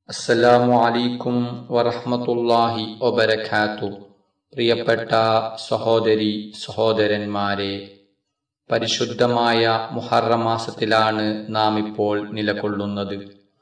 അസ്സലാമു അലൈക്കും വറഹ്മത്തുള്ളാഹി വബരകാത്തു പ്രിയപ്പെട്ട സഹോദരി സഹോദരന്മാരെ പരിശുദ്ധമായ മുഹറം മാസത്തിലാണ് നാം ഇപ്പോൾ നിലകൊള്ളുന്നത്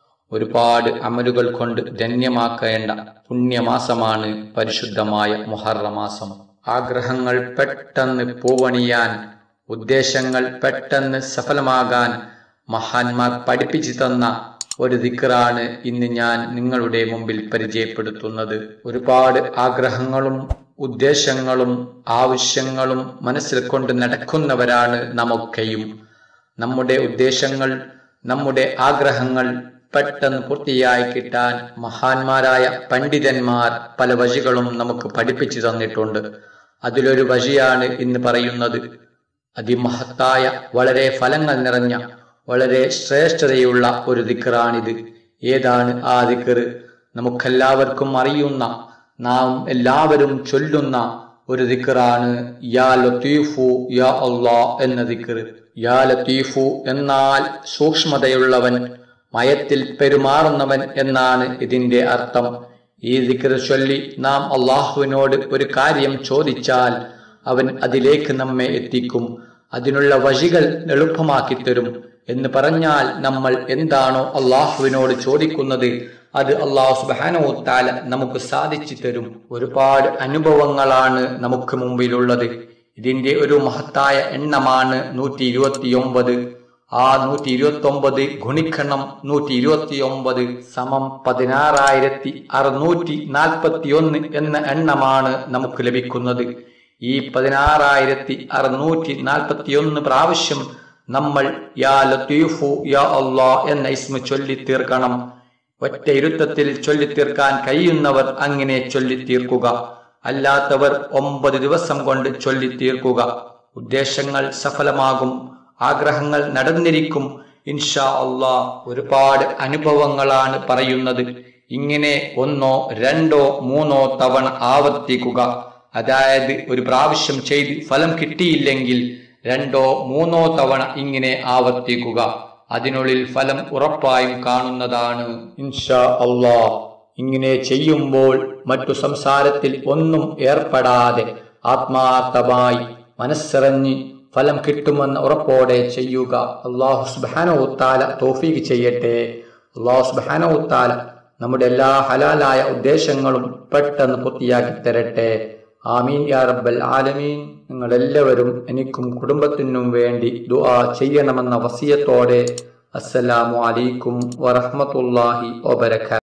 ഒരുപാട് അമലുകൾ കൊണ്ട് ധന്യമാക്കേണ്ട പുണ്യമാസമാണ് പരിശുദ്ധമായ മുഹറം മാസം ആഗ്രഹങ്ങൾ പെട്ടെന്ന് പൂവണിയാൻ ഉദ്ദേശങ്ങൾ പെട്ടെന്ന് സഫലമാകാൻ മഹാന്മാർ പഠിപ്പിച്ചു തന്ന ഒരു ദിക്റാണ് ഇന്ന് ഞാൻ നിങ്ങളുടെ മുമ്പിൽ പരിചയപ്പെടുത്തുന്നത് ഒരുപാട് ആഗ്രഹങ്ങളും ഉദ്ദേശങ്ങളും ആവശ്യങ്ങളും മനസ്സിൽ കൊണ്ട് നടക്കുന്നവരാണ് നമുക്കെയും നമ്മുടെ ഉദ്ദേശങ്ങൾ നമ്മുടെ ആഗ്രഹങ്ങൾ പെട്ടെന്ന് പൂർത്തിയായി കിട്ടാൻ മഹാന്മാരായ പണ്ഡിതന്മാർ പല വഴികളും നമുക്ക് പഠിപ്പിച്ചു തന്നിട്ടുണ്ട് അതിലൊരു വഴിയാണ് ഇന്ന് പറയുന്നത് അതിമഹത്തായ വളരെ ഫലങ്ങൾ നിറഞ്ഞ വളരെ ശ്രേഷ്ഠതയുള്ള ഒരു ദിക്കറാണിത് ഏതാണ് ആ ദിക്കറ് നമുക്കെല്ലാവർക്കും അറിയുന്ന നാം എല്ലാവരും ചൊല്ലുന്ന ഒരു ദിക്കറാണ് യാ ലത്തീഫു യാ അള്ളാ എന്ന ദിക്കറ് യാ ലത്തീഫു എന്നാൽ സൂക്ഷ്മതയുള്ളവൻ മയത്തിൽ പെരുമാറുന്നവൻ എന്നാണ് ഇതിന്റെ അർത്ഥം ഈ ദിക്കർ ചൊല്ലി നാം അള്ളാഹുവിനോട് ഒരു കാര്യം ചോദിച്ചാൽ അവൻ അതിലേക്ക് നമ്മെ എത്തിക്കും അതിനുള്ള വഴികൾ എളുപ്പമാക്കി തരും എന്ന് പറഞ്ഞാൽ നമ്മൾ എന്താണോ അള്ളാഹുവിനോട് ചോദിക്കുന്നത് അത് അള്ളാഹു സുബാനോ താല നമുക്ക് സാധിച്ചു തരും ഒരുപാട് അനുഭവങ്ങളാണ് നമുക്ക് മുമ്പിലുള്ളത് ഇതിന്റെ ഒരു മഹത്തായ എണ്ണമാണ് നൂറ്റി ഇരുപത്തി ഒമ്പത് ആ നൂറ്റി ഇരുപത്തി ഒമ്പത് ഗുണിക്കണം നൂറ്റി ഇരുപത്തി ഒമ്പത് സമം പതിനാറായിരത്തി അറുന്നൂറ്റി നാൽപ്പത്തി ഒന്ന് എന്ന എണ്ണമാണ് നമുക്ക് ലഭിക്കുന്നത് ഈ പതിനാറായിരത്തി അറുന്നൂറ്റി നാൽപ്പത്തി ഒന്ന് പ്രാവശ്യം നമ്മൾ യാ ലത്തീഫു യാ അള്ളാ എന്ന ഇസ്മ ചൊല്ലി തീർക്കണം ഒറ്റ ഇരുത്തത്തിൽ ചൊല്ലി തീർക്കാൻ കഴിയുന്നവർ അങ്ങനെ ചൊല്ലി തീർക്കുക അല്ലാത്തവർ ഒമ്പത് ദിവസം കൊണ്ട് ചൊല്ലി തീർക്കുക ഉദ്ദേശങ്ങൾ സഫലമാകും ആഗ്രഹങ്ങൾ നടന്നിരിക്കും ഇൻഷാ അള്ളാ ഒരുപാട് അനുഭവങ്ങളാണ് പറയുന്നത് ഇങ്ങനെ ഒന്നോ രണ്ടോ മൂന്നോ തവണ ആവർത്തിക്കുക അതായത് ഒരു പ്രാവശ്യം ചെയ്ത് ഫലം കിട്ടിയില്ലെങ്കിൽ രണ്ടോ മൂന്നോ തവണ ഇങ്ങനെ ആവർത്തിക്കുക അതിനുള്ളിൽ ഫലം ഉറപ്പായും കാണുന്നതാണ് ഇൻഷാ അള്ളാ ഇങ്ങനെ ചെയ്യുമ്പോൾ മറ്റു സംസാരത്തിൽ ഒന്നും ഏർപ്പെടാതെ ആത്മാർത്ഥമായി മനസ്സറിഞ്ഞ് ഫലം കിട്ടുമെന്ന ഉറപ്പോടെ ചെയ്യുക അള്ളാഹു സുബാനോത്താല തോഫീക്ക് ചെയ്യട്ടെ അള്ളാഹു സുബാനോത്താല നമ്മുടെ എല്ലാ ഹലാലായ ഉദ്ദേശങ്ങളും പെട്ടെന്ന് പൂർത്തിയാക്കി തരട്ടെ ആമീൻ യാ റബ്ബൽ ആലമീൻ നിങ്ങൾ എല്ലാവരും എനിക്കും കുടുംബത്തിനും വേണ്ടി ദുആ ചെയ്യണമെന്ന വസിയത്തോടെ അസ്സലാമു അലൈക്കും വറഹ്മത്തുള്ളാഹി വബറകാതുഹു